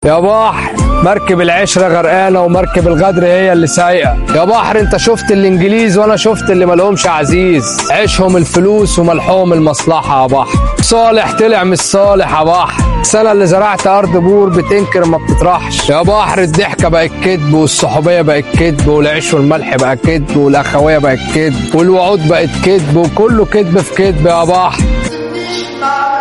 يا بحر مركب العشرة غرقانة ومركب الغدر هي اللي سايقة يا بحر انت شفت الانجليز وانا شفت اللي ملهمش عزيز عيشهم الفلوس وملحهم المصلحة يا بحر صالح طلع مش صالح يا بحر السنة اللي زرعت أرض بور بتنكر ما بتطرحش يا بحر الضحكة بقت كذب والصحوبية بقت كذب والعيش والملح بقى كذب والأخوية بقت كذب والوعود بقت كذب وكله كذب في كذب يا بحر